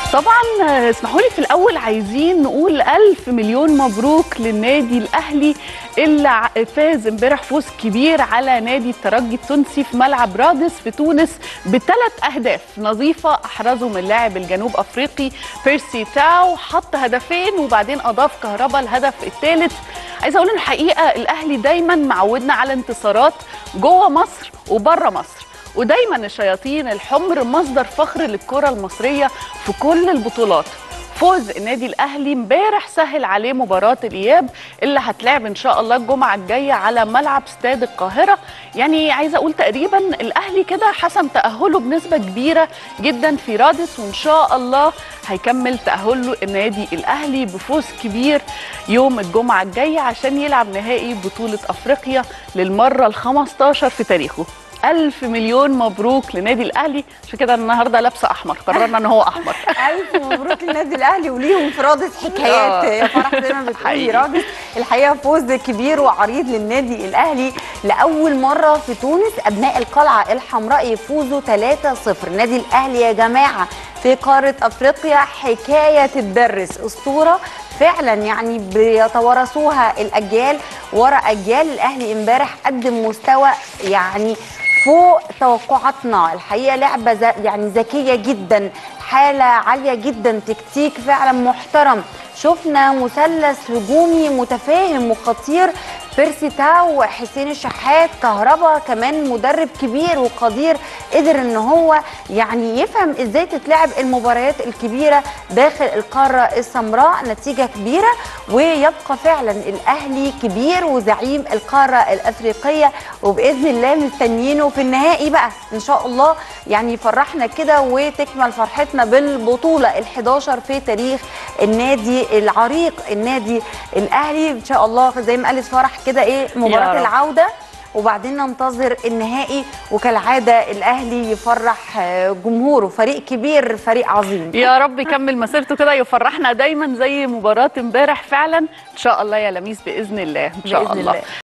طبعا اسمحوا لي في الاول عايزين نقول الف مليون مبروك للنادي الاهلي اللي ع- فاز امبارح فوز كبير على نادي الترجي التونسي في ملعب رادس في تونس بثلاث اهداف نظيفه احرزهم اللاعب الجنوب افريقي بيرسي تاو حط هدفين وبعدين اضاف كهربا الهدف الثالث عايزه اقول إن الحقيقه الاهلي دايما معودنا على انتصارات جوه مصر وبره مصر ودايما الشياطين الحمر مصدر فخر للكرة المصرية في كل البطولات فوز النادي الاهلي امبارح سهل عليه مباراه الاياب اللي هتلعب ان شاء الله الجمعه الجايه على ملعب استاد القاهره يعني عايزه اقول تقريبا الاهلي كده حسم تاهله بنسبه كبيره جدا في رادس وان شاء الله هيكمل تاهله النادي الاهلي بفوز كبير يوم الجمعه الجايه عشان يلعب نهائي بطوله افريقيا للمره ال 15 في تاريخه ألف مليون مبروك لنادي الأهلي عشان كده النهاردة لابسة أحمر قررنا إن هو أحمر الف مبروك للنادي الاهلي وليهم في رادس حكايات آه. يا فرح زي ما بتقولي حقيقي. رادس الحقيقه فوز كبير وعريض للنادي الاهلي لاول مره في تونس ابناء القلعه الحمراء يفوزوا 3-0 النادي الاهلي يا جماعه في قاره افريقيا حكايه تدرس اسطوره فعلا يعني بيتوارثوها الاجيال ورا اجيال الاهلي امبارح قدم مستوى يعني فوق توقعاتنا الحقيقه لعبه ز- يعني ذكيه جدا حاله عاليه جدا تكتيك فعلا محترم شفنا مثلث هجومي متفاهم وخطير بيرسي تاو حسين الشحات كهربا كمان مدرب كبير وقدير قدر ان هو يعني يفهم ازاي تتلعب المباريات الكبيره داخل القاره السمراء نتيجه كبيره ويبقى فعلا الاهلي كبير وزعيم القاره الافريقيه وباذن الله مستنيينه في النهائي بقى ان شاء الله يعني يفرحنا كده وتكمل فرحتنا بالبطوله ال11 في تاريخ النادي العريق النادي الاهلي ان شاء الله زي ما قالت فرح كده ايه مباراه رب. العوده وبعدين ننتظر النهائي وكالعاده الاهلي يفرح آه، جمهوره فريق كبير فريق عظيم يا رب يكمل مسيرته كده يفرحنا دايما زي مباراة امبارح فعلا إن شاء الله يا لميس بإذن الله إن شاء بإذن الله الله.